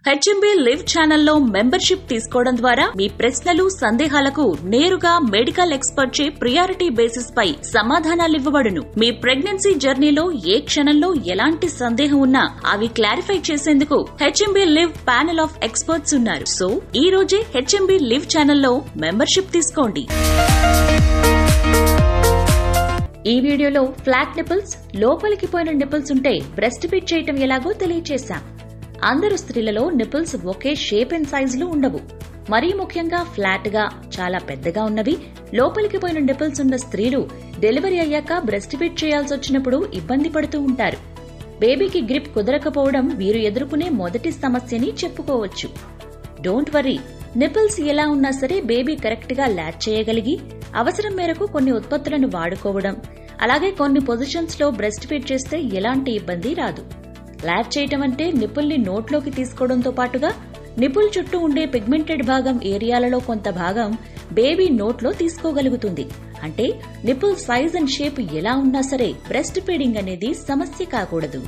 HMB live ఛానల్లో membership తీసుకోవడం ద్వారా మీ ప్రశ్నలు సందేహాలకు నేరుగా మెడికల్ ఎక్స్పర్ట్ చే ప్రియారిటీ బేసిస్ పై సమాధానాలు ఇవ్వబడును మీ ప్రెగ్నెన్సీ జర్నీలో ఏ క్షణంలో ఎలాంటి సందేహం ఉన్నా అవి క్లారిఫై చేసేందుకు HMB live panel of experts ఉన్నారు సో ఈ రోజే హెచ్ఎంబీ లివ్ ఛానల్లో మెంబర్షిప్ తీసుకోండి ఈ వీడియోలో ఫ్లాట్ నిపుల్స్ లోపలికి పోయిన నిపుల్స్ ఉంటే బ్రెస్ట్ ఫీడ్ చేయటం ఎలాగో తెలియచేశాం అందరు స్త్రీలలో నిపుల్స్ ఒకే షేప్ అండ్ సైజులో ఉండవు మరీ ముఖ్యంగా ఫ్లాట్ గా చాలా పెద్దగా ఉన్నవి లోపలికి పోయిన నిపుల్స్ ఉన్న స్త్రీలు డెలివరీ అయ్యాక బ్రెస్ట్ ఫీడ్ చేయాల్సి వచ్చినప్పుడు ఇబ్బంది పడుతూ ఉంటారు బేబీకి గ్రిప్ కుదరకపోవడం వీరు ఎదుర్కొనే మొదటి సమస్యని చెప్పుకోవచ్చు డోంట్ వరీ నిపుల్స్ ఎలా ఉన్నా సరే బేబీ కరెక్ట్ గా ల్యాచ్ చేయగలిగి అవసరం మేరకు కొన్ని ఉత్పత్తులను వాడుకోవడం అలాగే కొన్ని పొజిషన్స్ లో బ్రెస్ట్ ఫీడ్ చేస్తే ఎలాంటి ఇబ్బంది రాదు ల్యాచ్ చేయటం అంటే నిపుల్ని నోట్లోకి తీసుకోవడంతో పాటుగా నిపుల్ చుట్టూ ఉండే పిగ్మెంటెడ్ భాగం ఏరియాలలో కొంత భాగం బేబీ నోట్లో తీసుకోగలుగుతుంది అంటే నిపుల్ సైజ్ అండ్ షేప్ ఎలా ఉన్నా సరే బ్రెస్ట్ ఫీడింగ్ అనేది సమస్య కాకూడదు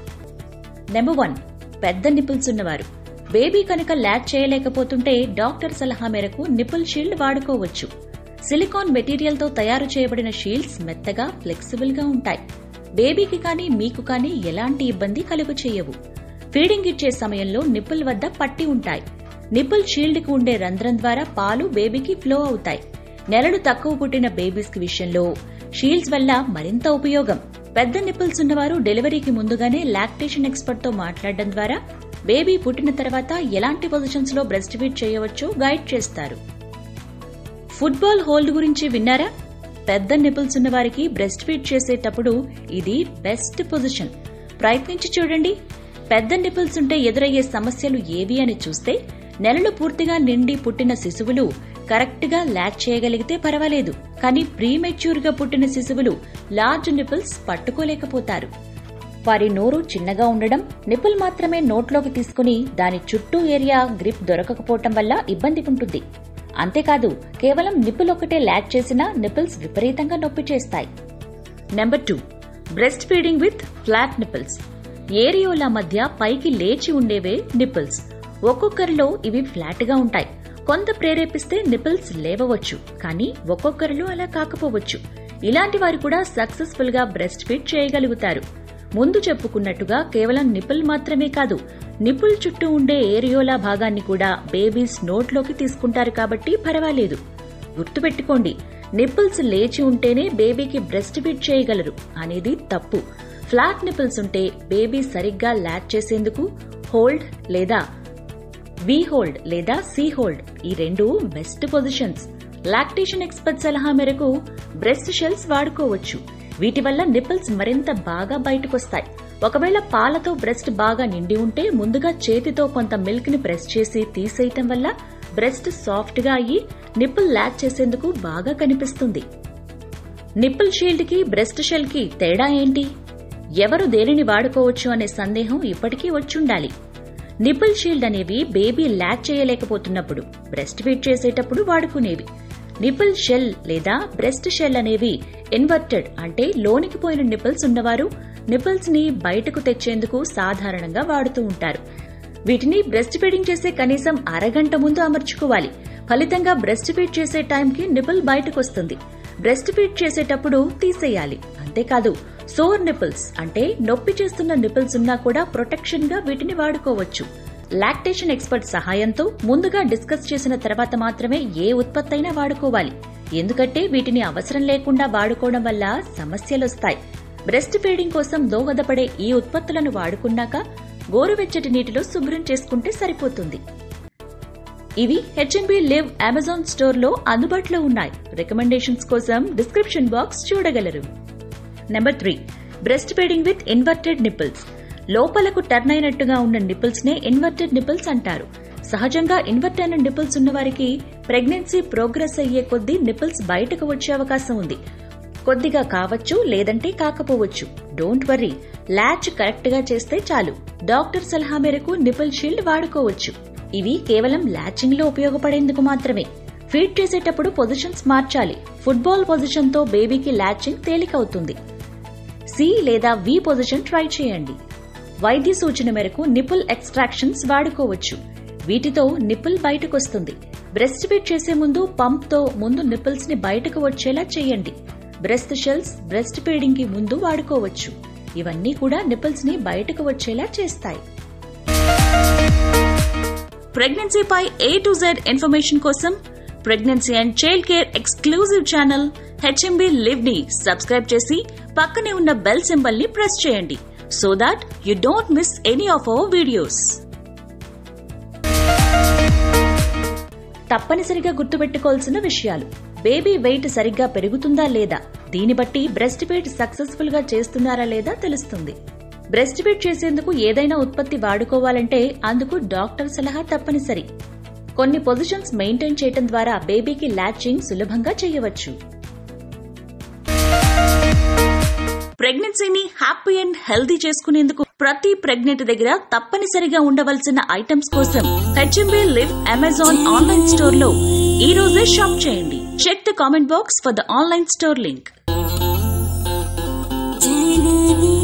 నెంబర్ వన్ పెద్ద నిపుల్స్ ఉన్నవారు బేబీ కనుక ల్యాచ్ చేయలేకపోతుంటే డాక్టర్ సలహా మేరకు నిపుల్ షీల్డ్ వాడుకోవచ్చు సిలికాన్ మెటీరియల్తో తయారు చేయబడిన షీల్డ్స్ మెత్తగా ఫ్లెక్సిబుల్ గా ఉంటాయి బేబీకి కానీ మీకు కానీ ఎలాంటి ఇబ్బంది కలుగు చేయవు ఫీడింగ్ ఇచ్చే సమయంలో నిపుల్ వద్ద పట్టి ఉంటాయి నిపుల్ షీల్డ్ కు ఉండే రంధ్రం ద్వారా పాలు బేబీకి ఫ్లో అవుతాయి నెలలు తక్కువ పుట్టిన బేబీస్ విషయంలో షీల్డ్స్ వల్ల మరింత ఉపయోగం పెద్ద నిపుల్స్ ఉన్నవారు డెలివరీకి ముందుగానే లాక్టేషన్ ఎక్స్పర్ట్ తో మాట్లాడడం ద్వారా బేబీ పుట్టిన తర్వాత ఎలాంటి పొజిషన్స్ లో బ్రెస్ట్ ఫీడ్ చేయవచ్చో గైడ్ చేస్తారు ఫుట్బాల్ హోల్డ్ గురించి విన్నారా పెద్ద నిపుల్స్ ఉన్న వారికి బ్రెస్ట్ ఫీడ్ చేసేటప్పుడు ఇది బెస్ట్ పొజిషన్ ప్రయత్నించి చూడండి పెద్ద నిపుల్స్ ఉంటే ఎదురయ్యే సమస్యలు ఏవి అని చూస్తే నెలలు పూర్తిగా నిండి పుట్టిన శిశువులు కరెక్ట్ గా ల్యాక్ చేయగలిగితే పర్వాలేదు కానీ ప్రీమెచ్యూర్ గా పుట్టిన శిశువులు లార్జ్ నిపుల్స్ పట్టుకోలేకపోతారు వారి నోరు చిన్నగా ఉండడం నిపుల్ మాత్రమే నోట్లోకి తీసుకుని దాని చుట్టూ ఏరియా గ్రిప్ దొరకకపోవటం వల్ల ఇబ్బంది ఉంటుంది అంతేకాదు కేవలం నిపుల్ ఒకటే ల్యాక్ చేసినా నిపుల్స్ విపరీతంగా నొప్పి చేస్తాయి number two breast feeding with flat nipples areola మధ్య పైకి లేచి ఉండేవే నిపుల్స్ ఒక్కొక్కరిలో ఇవి ఫ్లాట్ గా ఉంటాయి కొంత ప్రేరేపిస్తే నిపుల్స్ లేవవచ్చు కానీ ఒక్కొక్కరిలో అలా కాకపోవచ్చు ఇలాంటి వారు కూడా సక్సెస్ఫుల్ గా బ్రెస్ట్ ఫీడ్ చేయగలుగుతారు ముందు చెప్పుకున్నట్టుగా కేవలం నిపుల్ మాత్రమే కాదు నిపుల్ చుట్టూ ఉండే ఏరియోలా భాగాన్ని కూడా బేబీస్ నోట్లోకి తీసుకుంటారు కాబట్టి పర్వాలేదు గుర్తుపెట్టుకోండి నిపుల్స్ లేచి ఉంటేనే బేబీకి బ్రెస్ట్ ఫీడ్ చేయగలరు అనేది తప్పు ఫ్లాట్ నిపుల్స్ ఉంటే బేబీ సరిగ్గా ల్యాచ్ చేసేందుకు హోల్డ్ లేదా వి హోల్డ్ లేదా సి హోల్డ్ ఈ రెండు బెస్ట్ పొజిషన్స్ లాక్టేషన్ ఎక్స్పర్ట్ సలహా మేరకు బ్రెస్ట్ షెల్స్ వాడుకోవచ్చు వీటి వల్ల నిపుల్స్ మరింత బాగా బయటకొస్తాయి ఒకవేళ పాలతో బ్రెస్ట్ బాగా నిండి ఉంటే ముందుగా చేతితో కొంత మిల్క్ ని ప్రెస్ చేసి తీసేయటం వల్ల బ్రెస్ట్ సాఫ్ట్ గా అయ్యి నిప్పుల్ ల్యాక్ చేసేందుకు బాగా కనిపిస్తుంది నిప్పుల్ షీల్డ్ కి బ్రెస్ట్ షెల్ కి తేడా ఏంటి ఎవరు దేనిని వాడుకోవచ్చు అనే సందేహం ఇప్పటికీ వచ్చుండాలి నిపుల్ షీల్డ్ అనేవి బేబీ ల్యాక్ చేయలేకపోతున్నప్పుడు బ్రెస్ట్ ఫీడ్ చేసేటప్పుడు వాడుకునేవి నిపుల్ షెల్ లేదా బ్రెస్ట్ షెల్ అనేవి ఇన్వర్టెడ్ అంటే లోనికి పోయిన నిపుల్స్ ఉన్నవారు నిపుల్స్ ని బయటకు తెచ్చేందుకు సాధారణంగా వాడుతూ ఉంటారు వీటిని బ్రెస్ట్ ఫీడింగ్ చేసే కనీసం అరగంట ముందు అమర్చుకోవాలి ఫలితంగా బ్రెస్ట్ ఫీడ్ చేసే టైంకి నిపుల్ బయటకొస్తుంది బ్రెస్ట్ ఫీడ్ చేసేటప్పుడు తీసేయాలి అంతేకాదు సోర్ నిపుల్స్ అంటే నొప్పి చేస్తున్న నిపుల్స్ ఉన్నా కూడా ప్రొటెక్షన్ గా వీటిని వాడుకోవచ్చు లాక్టేషన్ ఎక్స్పర్ట్ సహాయంతో ముందుగా డిస్కస్ చేసిన తర్వాత మాత్రమే ఏ ఉత్పత్తైనా వాడుకోవాలి ఎందుకంటే వీటిని అవసరం లేకుండా వాడుకోవడం వల్ల సమస్యలొస్తాయి బ్రెస్ట్ ఫీడింగ్ కోసం దోహదపడే ఈ ఉత్పత్తులను వాడుకున్నాక గోరువెచ్చటి నీటిలో శుభ్రం చేసుకుంటే సరిపోతుంది ఇవి హెచ్ఎంబి లివ్ అమెజాన్ స్టోర్ లో అందుబాటులో ఉన్నాయి రికమెండేషన్స్ కోసం డిస్క్రిప్షన్ బాక్స్ చూడగలరు number three breast feeding with inverted nipples లోపలకు టర్న్ అయినట్టుగా ఉన్న నిపుల్స్ నే ఇన్వర్టెడ్ నిపుల్స్ అంటారు సహజంగా ఇన్వర్ట్ అయిన నిపుల్స్ ఉన్నవారికి ప్రెగ్నెన్సీ ప్రోగ్రెస్ అయ్యే కొద్దీ నిపుల్స్ బయటకు వచ్చే అవకాశం ఉంది కొద్దిగా కావచ్చు లేదంటే కాకపోవచ్చు డోంట్ వర్రీ ల్యాచ్ కరెక్ట్ గా చేస్తే చాలు డాక్టర్ సలహా మేరకు నిపుల్ షీల్డ్ వాడుకోవచ్చు ఇవి కేవలం ల్యాచింగ్ లో ఉపయోగపడేందుకు మాత్రమే ఫీడ్ చేసేటప్పుడు పొజిషన్స్ మార్చాలి ఫుట్బాల్ పొజిషన్ తో బేబీకి ల్యాచింగ్ తేలికవుతుంది సి లేదా వి పొజిషన్ ట్రై చేయండి వైద్య సూచన మేరకు నిపుల్ ఎక్స్ట్రాక్షన్స్ వాడుకోవచ్చు వీటితో నిపుల్ బయటకొస్తుంది బ్రెస్ట్ ఫీడ్ చేసే ముందు పంప్ తో ముందు నిపుల్స్ ని బయటకు వచ్చేలా చేయండి బ్రెస్ట్ షెల్స్ బ్రెస్ట్ ఫీడింగ్ కి ముందు వాడుకోవచ్చు ఇవన్నీ కూడా నిపుల్స్ ని బయటకు వచ్చేలా చేస్తాయి ప్రెగ్నెన్సీపై ఏ టు జెడ్ ఇన్ఫర్మేషన్ కోసం pregnancy and child care exclusive channel HMB live ని సబ్స్క్రైబ్ చేసి పక్కనే ఉన్న బెల్ సింబల్ ని ప్రెస్ చేయండి so that you don't miss any of our videos తప్పనిసరిగా గుర్తుపెట్టుకోవాల్సిన విషయాలు బేబీ వెయిట్ సరిగ్గా పెరుగుతుందా లేదా దీన్ని బట్టి బ్రెస్ట్ ఫీడ్ సక్సెస్ఫుల్ గా చేస్తున్నారా లేదా తెలుస్తుంది బ్రెస్ట్ ఫీడ్ చేసేందుకు ఏదైనా ఉత్పత్తి వాడుకోవాలంటే అందుకు డాక్టర్ సలహా తప్పనిసరి కొన్ని పొజిషన్స్ మెయింటైన్ చేయడం ద్వారా బేబీకి లాచింగ్ సులభంగా చేయవచ్చు ప్రెగ్నెన్సీని హ్యాపీ అండ్ హెల్దీ చేసుకునేందుకు ప్రతి ప్రెగ్నెంట్ దగ్గర తప్పనిసరిగా ఉండవలసిన ఐటమ్స్ కోసం HMB live Amazon online store లో ఈ రోజే షాప్ చేయండి check the comment box for the online store link Janani